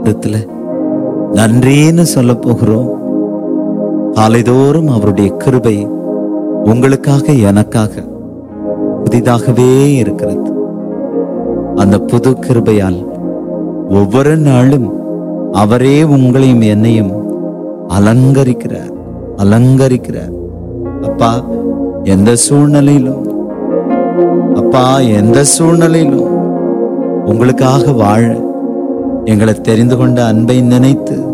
சமூகத்துல நன்றின்னு சொல்ல போகிறோம் காலைதோறும் அவருடைய கிருபை உங்களுக்காக எனக்காக புதிதாகவே இருக்கிறது அந்த புது கிருபையால் ஒவ்வொரு நாளும் அவரே உங்களையும் என்னையும் அலங்கரிக்கிறார் அலங்கரிக்கிறார் அப்பா எந்த சூழ்நிலையிலும் அப்பா எந்த சூழ்நிலையிலும் உங்களுக்காக வாழ எங்களை தெரிந்து கொண்ட அன்பை நினைத்து